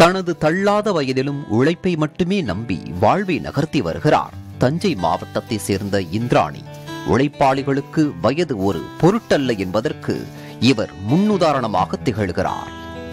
தனது தள்ளாத வயதிலும் உழைப்பை மட்டுமே நம்பி வாழ்வை நகர்த்தி வருகிறார் தஞ்சை மாவட்டத்தை சேர்ந்த இந்திராணி உழைப்பாளிகளுக்கு வயது ஒரு பொருட்டல்ல என்பதற்கு இவர் முன்னுதாரணமாக திகழ்கிறார்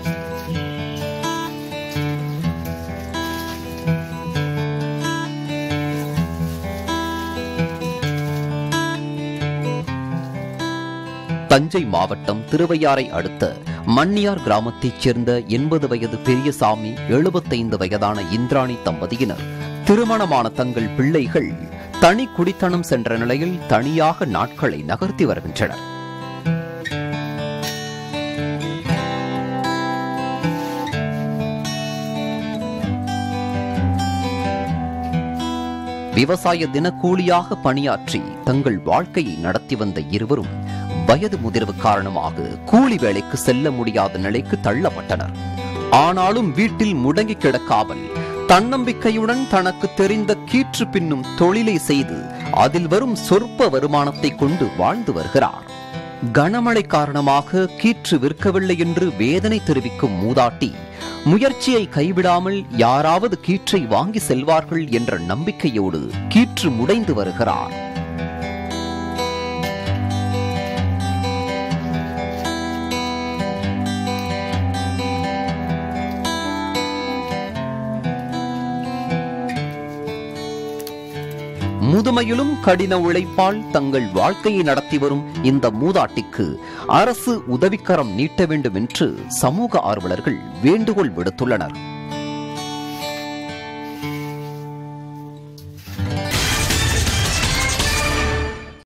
தஞ்சை மாவட்டம் திருவையாறை அடுத்த மன்னியார் கிராமத்தைச் சேர்ந்த எண்பது வயது பெரியசாமி எழுபத்தைந்து வயதான இந்திராணி தம்பதியினர் திருமணமான தங்கள் பிள்ளைகள் தனி குடித்தனம் சென்ற நிலையில் தனியாக நாட்களை நகர்த்தி வருகின்றனர் விவசாய தினக்கூலியாக பணியாற்றி தங்கள் வாழ்க்கையை நடத்தி வந்த இருவரும் வயது முதிர்வு காரணமாக கூலி வேலைக்கு செல்ல முடியாத நிலைக்கு தள்ளப்பட்டனர் ஆனாலும் வீட்டில் முடங்கி கிடக்காமல் தன்னம்பிக்கையுடன் தனக்கு தெரிந்த கீற்று பின்னும் தொழிலை செய்து அதில் வரும் சொற்ப வருமானத்தை கொண்டு வாழ்ந்து வருகிறார் கனமழை காரணமாக கீற்று விற்கவில்லை என்று வேதனை தெரிவிக்கும் மூதாட்டி முயற்சியை கைவிடாமல் யாராவது கீற்றை வாங்கி செல்வார்கள் என்ற நம்பிக்கையோடு கீற்று முடைந்து வருகிறார் முதுமையிலும் கடின உழைப்பால் தங்கள் வாழ்க்கையை நடத்தி வரும் இந்த மூதாட்டிக்கு அரசு உதவிக்கரம் நீட்ட வேண்டும் என்று சமூக ஆர்வலர்கள் வேண்டுகோள் விடுத்துள்ளனர்